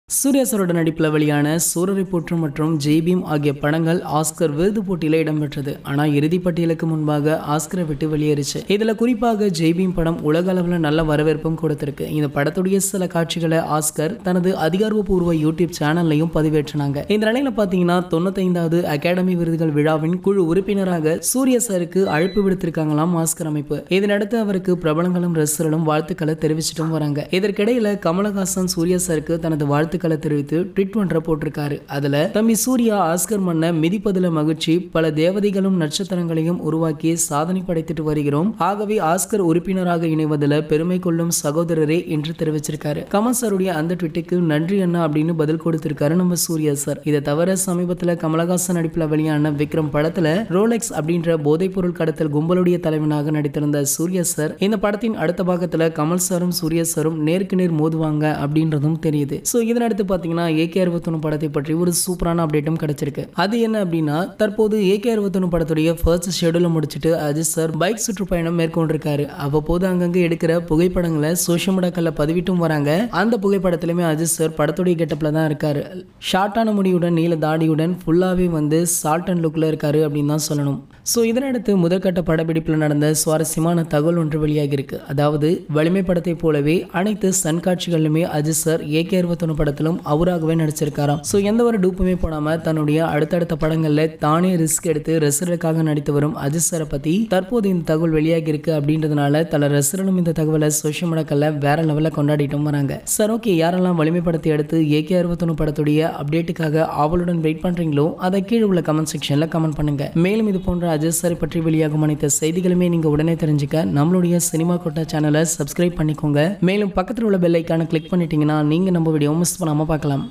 சூர்யா சாரோட நடிப்பில் வெளியான சூரரை போற்றும் மற்றும் ஜெய்பீம் ஆகிய படங்கள் ஆஸ்கர் விருது போட்டியில் இடம்பெற்றது ஆனால் இறுதிப் பட்டியலுக்கு முன்பாக ஆஸ்கரை விட்டு வெளியேறிச்சு இதில் குறிப்பாக ஜெய்பீம் படம் உலக அளவில் நல்ல வரவேற்பும் கொடுத்திருக்கு இந்த படத்துடைய சில காட்சிகளை ஆஸ்கர் தனது அதிகாரப்பூர்வ யூடியூப் சேனல்லையும் பதிவேற்றினாங்க இந்த நிலையில பார்த்தீங்கன்னா தொண்ணூத்தைந்தாவது அகாடமி விருதுகள் விழாவின் குழு உறுப்பினராக சூர்யா சாருக்கு அழைப்பு விடுத்திருக்காங்களாம் ஆஸ்கர் அமைப்பு இதனடுத்து அவருக்கு பிரபலங்களும் ரசிகர்களும் வாழ்த்துக்களை தெரிவிச்சிட்டும் வராங்க இதற்கிடையில கமலஹாசன் சூர்யா சாருக்கு தனது வாழ்த்துக்களை தெரிவித்து ட்வீட் ஒன்றை போட்டிருக்காரு அதுல தம்பி சூர்யா ஆஸ்கர் மன்ன மிதிப்பதுல மகிழ்ச்சி பல தேவதைகளும் நட்சத்திரங்களையும் உருவாக்கி சாதனை படைத்துட்டு வருகிறோம் ஆகவே ஆஸ்கர் உறுப்பினராக இணைவதில் பெருமை கொள்ளும் சகோதரரே என்று தெரிவிச்சிருக்காரு கமல் சாருடைய அந்த ட்வீட்டுக்கு நன்றி அண்ணா அப்படின்னு பதில் கொடுத்திருக்காரு நம்ம சூர்யா சார் இதை தவிர சமீபத்தில் கமலஹாசன் நடிப்பில் வெளியான விக்ரம் படத்துல ரோலெக்ஸ் அப்படின்ற போதைப்பொருள் கடத்தல் கும்பலுடைய தலைவனாக நடித்திருந்த சூர்யா சார் இந்த படத்தின் அடுத்த பாகத்துல கமல் சாரும் சூர்யா சாரும் நேருக்கு நேர் மோதுவாங்க அப்படின்றதும் தெரியுது ஸோ இதனடுத்து பார்த்தீங்கன்னா ஏகே அறுபத்தொன்று படத்தை பற்றி ஒரு சூப்பரான அப்டேட்டும் கிடைச்சிருக்கு அது என்ன அப்படின்னா தற்போது ஏகே அறுபத்தொன்று படத்துடைய ஃபர்ஸ்ட் ஷெடியூலை முடிச்சுட்டு அஜித் சார் பைக் சுற்றுப்பயணம் மேற்கொண்டிருக்காரு அவ்வப்போது அங்கங்கே எடுக்கிற புகைப்படங்களை சோஷியல் மீடியாக்களில் பதிவிட்டும் வராங்க அந்த புகைப்படத்திலுமே அஜித் சார் படத்துடைய கெட்டப்பில் தான் இருக்காரு ஷார்ட்டான முடியுடன் நீல தாடியுடன் ஃபுல்லாகவே வந்து சால்ட் அண்ட் லுக்கில் இருக்காரு அப்படின்னு தான் சொல்லணும் ஸோ இதனடுத்து முதற்கட்ட படப்பிடிப்பில் நடந்த சுவாரஸ்யமான தகவல் ஒன்று வெளியாகியிருக்கு அதாவது வலிமை படத்தை போலவே அனைத்து சன் காட்சிகளிலுமே அஜித் சார் ஏகே அறுபத்தொன்று படத்திலும் அவராகவே நடிச்சிருக்காராம் ஸோ எந்த ஒரு டூப்புமே போடாமல் தன்னுடைய அடுத்தடுத்த படங்களில் தானே ரிஸ்க் எடுத்து ரசிகர்களுக்காக நடித்து வரும் அஜித் சாரை பற்றி தற்போது இந்த தகவல் வெளியாகி இருக்கு அப்படின்றதுனால பல ரசிகர்களும் இந்த தகவலை சோஷியல் மீடியாக்களில் வேற லெவலில் கொண்டாடிட்டும் வராங்க சார் ஓகே யாரெல்லாம் வலிமை படத்தை எடுத்து ஏகே அறுபத்தொன்று படத்துடைய அப்டேட்டுக்காக ஆவலுடன் வெயிட் பண்ணுறீங்களோ அதை கீழே உள்ள கமெண்ட் செக்ஷனில் கமெண்ட் பண்ணுங்க மேலும் இது போன்ற அஜித் சாரை பற்றி வெளியாகும் அனைத்து செய்திகளுமே நீங்கள் உடனே தெரிஞ்சுக்க நம்மளுடைய சினிமா கொட்டா சேனலை சப்ஸ்கிரைப் பண்ணிக்கோங்க மேலும் பக்கத்தில் உள்ள பெல் ஐக்கானை கிளிக் பண்ணிட்டீங்கன்னா நீங்கள் நம்ம வீடியோ மிஸ் பண்ணாமல் பார்க்கலாம்